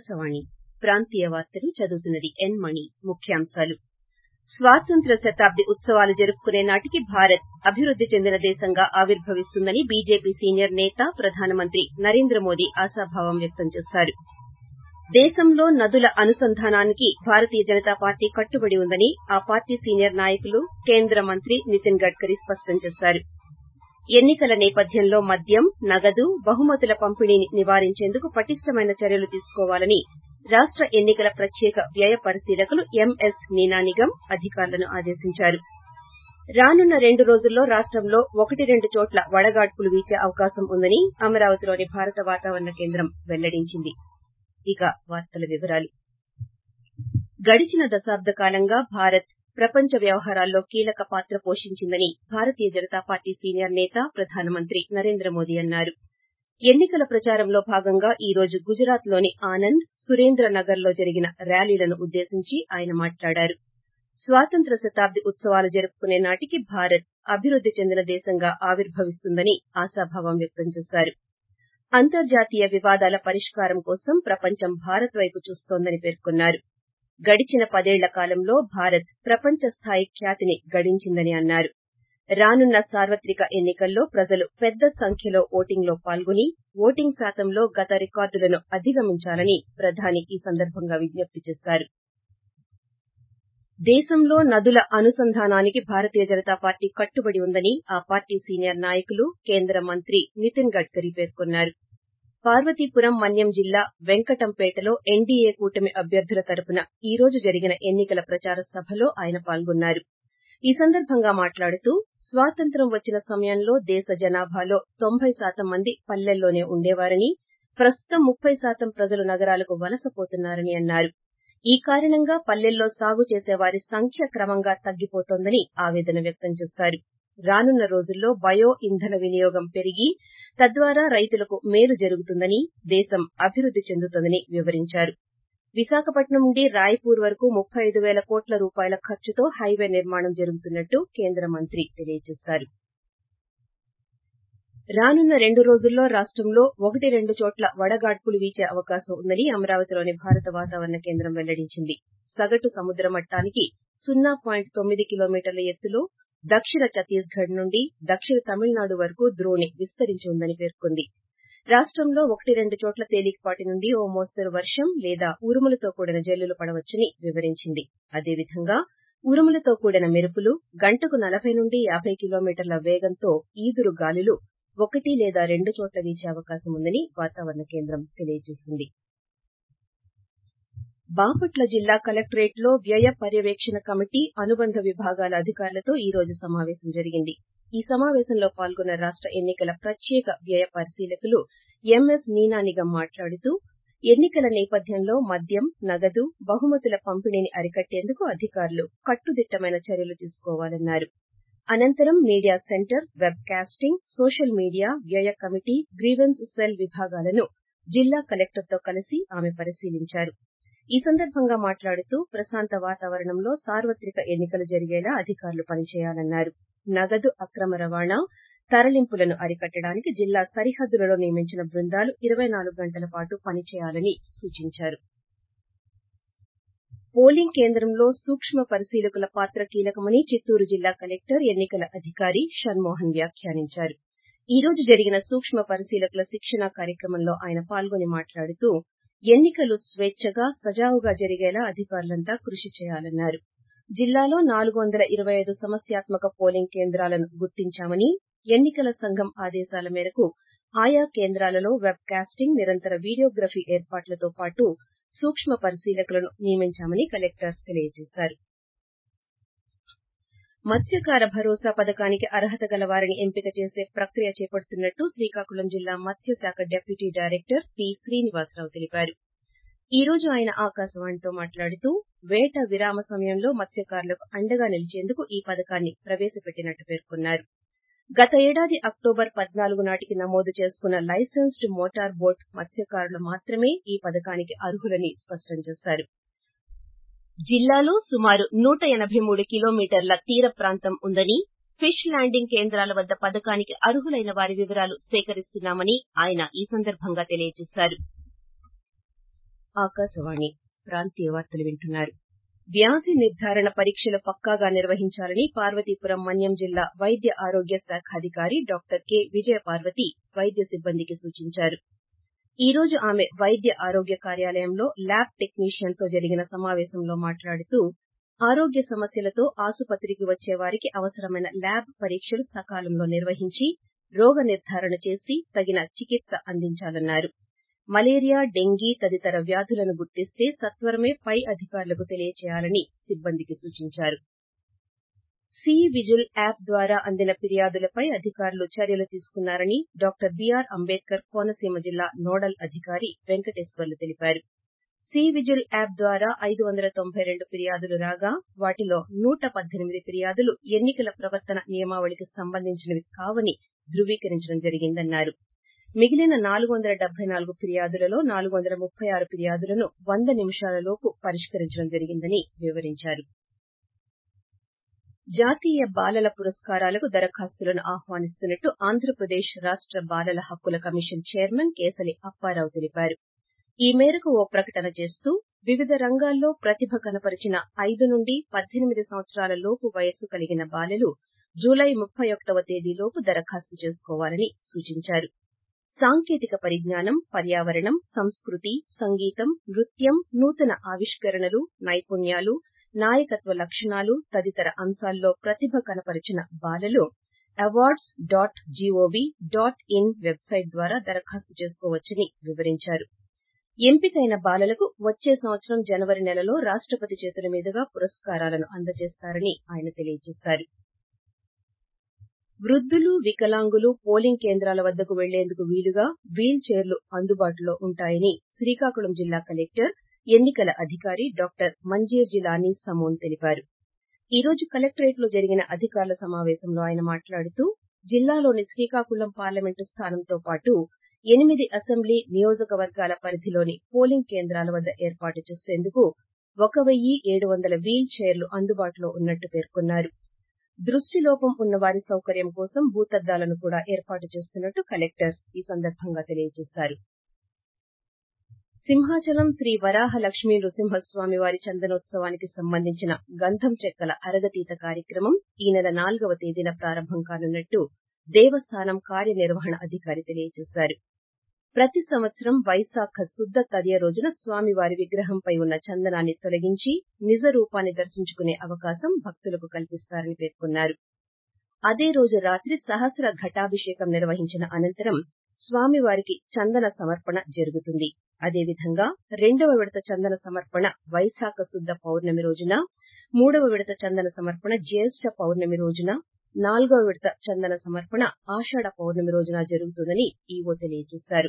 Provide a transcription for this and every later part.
ఆకాశవాణి ప్రాంతీయ వార్తలు చదువుతున్నది ఎన్ మణి ముఖ్యాంశాలు స్వాతంత్ర శతాబ్ది ఉత్సవాలు జరుపుకునే నాటికి భారత్ అభివృద్ది చెందిన దేశంగా ఆవిర్భవిస్తుందని బీజేపీ సీనియర్ నేత ప్రధానమంత్రి నరేంద్ర మోదీ ఆశాభావం వ్యక్తం చేశారు దేశంలో నదుల అనుసంధానానికి భారతీయ జనతా పార్టీ కట్టుబడి ఉందని ఆ పార్టీ సీనియర్ నాయకులు కేంద్ర మంత్రి నితిన్ గడ్కరీ స్పష్టం చేశారు ఎన్ని కల నేపథ్యంలో మద్యం నగదు బహుమతుల పంపిణీని నివారించేందుకు పటిష్టమైన చర్యలు తీసుకోవాలని రాష్ట ఎన్ని కల ప్రత్యేక వ్యయ పరిశీలకులు ఎంఎస్ నీనానిగం అధికారులను ఆదేశించారు రానున్న రెండు రోజుల్లో రాష్టంలో ఒకటి రెండు చోట్ల వడగాడ్పులు వీచే అవకాశం ఉందని అమరావతిలోని భారత వాతావరణ కేంద్రం వెల్లడించింది ఇక వార్తల వివరాలు గడిచిన దశాబ్ద కాలంగా భారత్ ప్రపంచ వ్యవహారాల్లో కీలక పాత్ర పోషించిందని భారతీయ జనతా పార్టీ సీనియర్ నేత ప్రధానమంత్రి నరేంద్ర మోదీ అన్నారు ఎన్ని కల ప్రచారంలో భాగంగా ఈ రోజు గుజరాత్ లోని ఆనంద్ సురేంద్ర నగర్ లో జరిగిన ర్యాలీలను ఉద్దేశించి ఆయన మాట్లాడారు స్వాతంత్ర శతాబ్ది ఉత్సవాలు జరుపుకునే నాటికి భారత్ అభివృద్ది చెందిన దేశంగా ఆవిర్భవిస్తుందని ఆశాభావం వ్యక్తం చేశారు అంతర్జాతీయ వివాదాల పరిష్కారం కోసం ప్రపంచం భారత్ వైపు చూస్తోందని పేర్కొన్నారు గడిచిన పదేళ్ల కాలంలో భారత్ ప్రపంచ స్థాయి ఖ్యాతిని గడించిందని అన్నారు రానున్న సార్వత్రిక ఎన్ని కల్లో ప్రజలు పెద్ద సంఖ్యలో ఓటింగ్ లో పాల్గొని ఓటింగ్ శాతంలో గత రికార్డులను అధిగమించాలని ప్రధాని ఈ సందర్భంగా విజ్ఞప్తి చేశారు దేశంలో నదుల అనుసంధానానికి భారతీయ జనతా పార్టీ కట్టుబడి ఉందని ఆ పార్టీ సీనియర్ నాయకులు కేంద్ర మంత్రి నితిన్ గడ్కరీ పేర్కొన్నారు పార్వతీపురం మన్యం జిల్లా వెంకటంపేటలో ఎన్డీఏ కూటమి అభ్యర్థుల తరపున ఈ రోజు జరిగిన ఎన్ని కల ప్రచార సభలో ఆయన పాల్గొన్నారు ఈ సందర్భంగా మాట్లాడుతూ స్వాతంత్ర్యం వచ్చిన సమయంలో దేశ జనాభాలో తొంభై శాతం మంది పల్లెల్లోనే ఉండేవారని ప్రస్తుతం ముప్పై శాతం ప్రజలు నగరాలకు వలసపోతున్నారని అన్నారు ఈ కారణంగా పల్లెల్లో సాగు చేసే వారి సంఖ్య క్రమంగా తగ్గిపోతోందని ఆవేదన వ్యక్తం చేశారు రానున్న రోజుల్లో బయో ఇంధన వినియోగం పెరిగి తద్వారా రైతులకు మేలు జరుగుతుందని దేశం అభివృద్ది చెందుతుందని వివరించారు విశాఖపట్నం నుండి రాయ్పూర్ వరకు ముప్పై ఐదు పేల కోట్ల రూపాయల ఖర్చుతో హైవే నిర్మాణం జరుగుతున్నట్టు కేంద్ర మంత్రి తెలియజేశారు రానున్న రెండు రోజుల్లో రాష్టంలో ఒకటి రెండు చోట్ల వడగాడ్పులు వీచే అవకాశం ఉందని అమరావతిలోని భారత వాతావరణ కేంద్రం వెల్లడించింది సగటు సముద్ర మట్టానికి సున్నా పాయింట్ తొమ్మిది కిలోమీటర్ల ఎత్తులో దక్షిణ ఛత్తీస్గఢ్ నుండి దక్షిణ తమిళనాడు వరకు ద్రోణి విస్తరించి ఉందని పేర్కొంది రాష్టంలో ఒకటి రెండు చోట్ల తేలికపాటి నుండి ఓ మోస్తరు వర్షం లేదా ఉరుములతో కూడిన జల్లులు పడవచ్చని వివరించింది అదేవిధంగా ఉరుములతో కూడిన మెరుపులు గంటకు నలభై నుండి యాబై కిలోమీటర్ల వేగంతో ఈదురు గాలులు ఒకటి లేదా రెండు చోట్ల వీచే అవకాశం ఉందని వాతావరణ కేంద్రం తెలియజేసింది బాపట్ల జిల్లా కలెక్టరేట్ లో వ్యయ పర్యవేక్షణ కమిటీ అనుబంధ విభాగాల అధికారులతో ఈ రోజు సమావేశం జరిగింది ఈ సమావేశంలో పాల్గొన్న రాష్ట ఎన్ని కల ప్రత్యేక వ్యయ పరిశీలకులు ఎంఎస్ నీనానిగం మాట్లాడుతూ ఎన్ని కల నేపథ్యంలో మద్యం నగదు బహుమతుల పంపిణీని అరికట్టేందుకు అధికారులు కట్టుదిట్టమైన చర్యలు తీసుకోవాలన్నారు అనంతరం media centre web casting social media వ్యయ కమిటీ గ్రీవెన్స్ సెల్ విభాగాలను జిల్లా కలెక్టర్తో కలిసి ఆమె పరిశీలించారు ఈ సందర్భంగా మాట్లాడుతూ ప్రశాంత వాతావరణంలో సార్వత్రిక ఎన్ని కలు జరిగేలా అధికారులు పనిచేయాలన్నారు నగదు అక్రమ రవాణా తరలింపులను అరికట్టడానికి జిల్లా సరిహద్దులలో నియమించిన బృందాలు ఇరవై నాలుగు గంటల పాటు పనిచేయాలని సూచించారు పోలింగ్ కేంద్రంలో సూక్ష్మ పరిశీలకుల పాత్ర కీలకమని చిత్తూరు జిల్లా కలెక్టర్ ఎన్ని కల అధికారి షణ్మోహన్ వ్యాఖ్యానించారు ఈ రోజు జరిగిన సూక్ష్మ పరిశీలకుల శిక్షణ కార్యక్రమంలో ఆయన పాల్గొని మాట్లాడుతూ ఎన్ని కలు స్వేచ్చగా సజావుగా జరిగేలా అధికారులంతా కృషి చేయాలన్నారు జిల్లాలో నాలుగు వందల ఇరవై ఐదు సమస్యాత్మక పోలింగ్ కేంద్రాలను గుర్తించామని ఎన్ని కల సంఘం ఆదేశాల మేరకు ఆయా కేంద్రాలలో వెబ్ కాస్టింగ్ నిరంతర వీడియోగ్రఫీ ఏర్పాట్లతో పాటు సూక్ష్మ పరిశీలకులను నియమించామని కలెక్టర్ తెలియజేశారు మత్స్యకార భరోసా పథకానికి అర్హత గల వారిని ఎంపిక చేసే ప్రక్రియ చేపడుతున్నట్టు శ్రీకాకుళం జిల్లా మత్స్యశాఖ డిప్యూటీ డైరెక్టర్ పి శ్రీనివాసరావు తెలిపారు ఈ రోజు ఆయన ఆకాశవాణితో మాట్లాడుతూ వేట విరామ సమయంలో మత్స్యకారులకు అండగా నిలిచేందుకు ఈ పథకాన్ని ప్రవేశపెట్టినట్టు పేర్కొన్నారు గత ఏడాది అక్టోబర్ పద్నాలుగు నాటికి నమోదు చేసుకున్న లైసెన్స్డ్ మోటార్ బోట్ మత్స్యకారులు మాత్రమే ఈ పథకానికి అర్హులని స్పష్టం చేశారు జిల్లాలో సుమారు నూట ఎనబై మూడు కిలోమీటర్ల తీర ప్రాంతం ఉందని ఫిష్ ల్యాండింగ్ కేంద్రాల వద్ద పథకానికి అర్హులైన వారి వివరాలు సేకరిస్తున్నామని ఆయన ఈ సందర్భంగా తెలియజేశారు ఆకాశవాణి ప్రాంతీయ వార్తలు వింటున్నారు వ్యాధి నిర్ధారణ పరీక్షలు పక్కాగా నిర్వహించాలని పార్వతీపురం మన్యం జిల్లా వైద్య ఆరోగ్య శాఖాధికారి డాక్టర్ కె విజయపార్వతి వైద్య సిబ్బందికి సూచించారు ఈ రోజు ఆమె వైద్య ఆరోగ్య కార్యాలయంలో ల్యాబ్ టెక్నీషియన్ తో జరిగిన సమావేశంలో మాట్లాడుతూ ఆరోగ్య సమస్యలతో ఆసుపత్రికి వచ్చే వారికి అవసరమైన ల్యాబ్ పరీక్షలు సకాలంలో నిర్వహించి రోగ నిర్ధారణ చేసి తగిన చికిత్స అందించాలన్నారు మలేరియా డెంగీ తదితర వ్యాధులను గుర్తిస్తే సత్వరమే పై అధికారులకు తెలియచేయాలని సిబ్బందికి సూచించారు సి విజిల్ యాప్ ద్వారా అందిన ఫిర్యాదులపై అధికారులు చర్యలు తీసుకున్నారని డాక్టర్ బీఆర్ అంబేద్కర్ కోనసీమ జిల్లా నోడల్ అధికారి వెంకటేశ్వర్లు తెలిపారు సి విజిల్ యాప్ ద్వారా ఐదు వందల తొంభై రెండు ఫిర్యాదులు రాగా వాటిలో నూట పద్దెనిమిది ఫిర్యాదులు ఎన్నికల ప్రవర్తన నియమావళికి సంబంధించినవి కావని ధృవీకరించడం జరిగిందన్నారు మిగిలిన నాలుగు వందల డెబ్బై నాలుగు ఫిర్యాదులలో నాలుగు వందల ముప్పై ఆరు ఫిర్యాదులను వంద నిమిషాలలోపు పరిష్కరించడం జరిగిందని వివరించారు జాతీయ బాలల పురస్కారాలకు దరఖాస్తులను ఆహ్వానిస్తున్నట్టు ఆంధ్రప్రదేశ్ రాష్ట బాలల హక్కుల కమిషన్ చైర్మన్ కేసలి అప్పారావు తెలిపారు ఈ మేరకు ఓ ప్రకటన చేస్తూ వివిధ రంగాల్లో ప్రతిభ కనపరిచిన ఐదు నుండి పద్దెనిమిది సంవత్సరాల లోపు వయస్సు కలిగిన బాలలు జూలై ముప్పై ఒకటవ తేదీలోపు దరఖాస్తు చేసుకోవాలని సూచించారు సాంకేతిక పరిజ్ఞానం పర్యావరణం సంస్కృతి సంగీతం నృత్యం నూతన ఆవిష్కరణలు నైపుణ్యాలు నాయకత్వ లక్షణాలు తదితర అంశాల్లో ప్రతిభ కనపరిచిన బాలలు awards dot G O V dot in website ద్వారా దరఖాస్తు చేసుకోవచ్చని వివరించారు ఎంపికైన బాలలకు వచ్చే సంవత్సరం జనవరి నెలలో రాష్టపతి చేతుల మీదుగా పురస్కారాలను అందజేస్తారని ఆయన తెలియజేశారు వృద్దులు వికలాంగులు పోలింగ్ కేంద్రాల వద్దకు వెళ్లేందుకు వీలుగా వీల్ చైర్లు అందుబాటులో ఉంటాయని శ్రీకాకుళం జిల్లా కలెక్టర్ ఎన్నికల అధికారి డాక్టర్ మంజీర్జిలానీ సమోన్ తెలిపారు ఈ రోజు కలెక్టరేట్ లో జరిగిన అధికారుల సమావేశంలో ఆయన మాట్లాడుతూ జిల్లాలోని శ్రీకాకుళం పార్లమెంటు స్థానంతో పాటు ఎనిమిది అసెంబ్లీ నియోజకవర్గాల పరిధిలోని పోలింగ్ కేంద్రాల వద్ద ఏర్పాటు చేసేందుకు ఒక వెయ్యి ఏడు వందల వీల్ చైర్లు అందుబాటులో ఉన్నట్టు పేర్కొన్నారు దృష్టిలోపం ఉన్న వారి సౌకర్యం కోసం భూతద్దాలను కూడా ఏర్పాటు చేస్తున్నట్టు కలెక్టర్ ఈ సందర్భంగా తెలియజేశారు సింహాచలం శ్రీ వరాహ లక్ష్మీ నృసింహస్వామి వారి చందనోత్సవానికి సంబంధించిన గంధం చెక్కల అరగతీత కార్యక్రమం ఈ నెల నాలుగవ తేదీన ప్రారంభం కానున్నట్టు దేవస్థానం కార్యనిర్వహణ అధికారి తెలియజేశారు ప్రతి సంవత్సరం వైశాఖ శుద్ధ తదియ రోజున స్వామివారి విగ్రహంపై ఉన్న చందనాన్ని తొలగించి నిజ రూపాన్ని దర్శించుకునే అవకాశం భక్తులకు కల్పిస్తారని పేర్కొన్నారు అదే రోజు రాత్రి సహస్ర ఘటాభిషేకం నిర్వహించిన అనంతరం స్వామివారికి చందన సమర్పణ జరుగుతుంది అదేవిధంగా రెండవ విడత చందన సమర్పణ వైశాఖ శుద్ధ పౌర్ణమి రోజున మూడవ విడత చందన సమర్పణ జ్యేష్ఠ పౌర్ణమి రోజున నాలుగవ విడత చందన సమర్పణ ఆషాఢ పౌర్ణమి రోజున జరుగుతుందని ఈవో తెలియజేశారు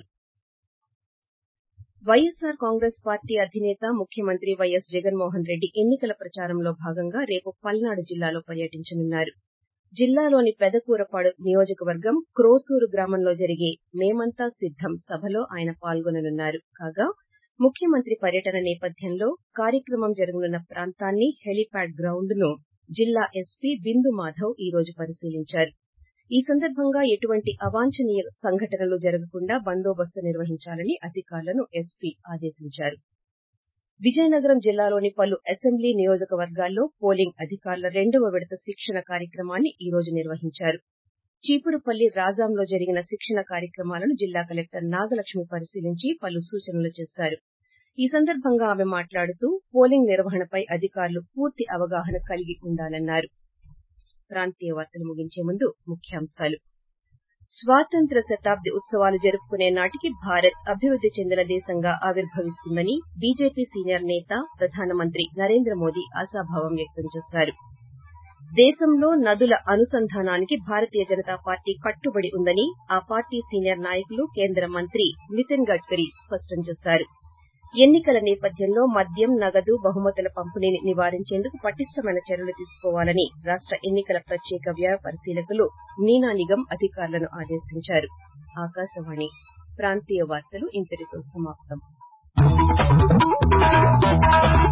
వైఎస్సార్ కాంగ్రెస్ పార్టీ అధినేత ముఖ్యమంత్రి వైఎస్ జగన్మోహన్ రెడ్డి ఎన్నికల ప్రచారంలో భాగంగా రేపు పల్నాడు జిల్లాలో పర్యటించనున్నారు జిల్లాలోని పెదకూరపాడు నియోజకవర్గం క్రోసూరు గ్రామంలో జరిగే మేమంతా సిద్దం సభలో ఆయన పాల్గొననున్నారు కాగా ముఖ్యమంత్రి పర్యటన నేపథ్యంలో కార్యక్రమం జరగనున్న ప్రాంతాన్ని హెలీప్యాడ్ గ్రౌండ్ ను జిల్లా ఎస్పీ బిందు మాధవ్ ఈ రోజు పరిశీలించారు ఈ సందర్భంగా ఎటువంటి అవాంఛనీయ సంఘటనలు జరగకుండా బందోబస్తు నిర్వహించాలని అధికారులను ఎస్పీ ఆదేశించారు విజయనగరం జిల్లాలోని పలు అసెంబ్లీ నియోజకవర్గాల్లో పోలింగ్ అధికారుల రెండవ విడత శిక్షణ కార్యక్రమాన్ని ఈ రోజు నిర్వహించారు చీపురుపల్లి రాజాంలో జరిగిన శిక్షణ కార్యక్రమాలను జిల్లా కలెక్టర్ నాగలక్ష్మి పరిశీలించి పలు సూచనలు చేశారు ఈ సందర్భంగా ఆమె మాట్లాడుతూ పోలింగ్ నిర్వహణపై అధికారులు పూర్తి అవగాహన కలిగి ఉండాలన్నారు ప్రాంతీయ వార్తలు ముగించే ముందు ముఖ్యాంశాలు స్వాతంత్ర శతాబ్ది ఉత్సవాలు జరుపుకునే నాటికి భారత్ అభివృద్ది చెందిన దేశంగా ఆవిర్భవిస్తుందని బీజేపీ సీనియర్ నేత ప్రధానమంత్రి నరేంద్ర మోదీ ఆశాభావం వ్యక్తం చేశారు దేశంలో నదుల అనుసంధానానికి భారతీయ జనతా పార్టీ కట్టుబడి ఉందని ఆ పార్టీ సీనియర్ నాయకులు కేంద్ర మంత్రి నితిన్ గడ్కరీ స్పష్టం చేశారు ఎన్నికల నేపథ్యంలో మద్యం నగదు బహుమతుల పంపిణీని నివారించేందుకు పటిష్టమైన చర్యలు తీసుకోవాలని రాష్ట ఎన్నికల ప్రత్యేక వ్యయ పరిశీలకులు నీనా నిగం అధికారులను ఆదేశించారు ఆకాశవాణి ప్రాంతీయ వార్తలు ఇంతటితో సమాప్తం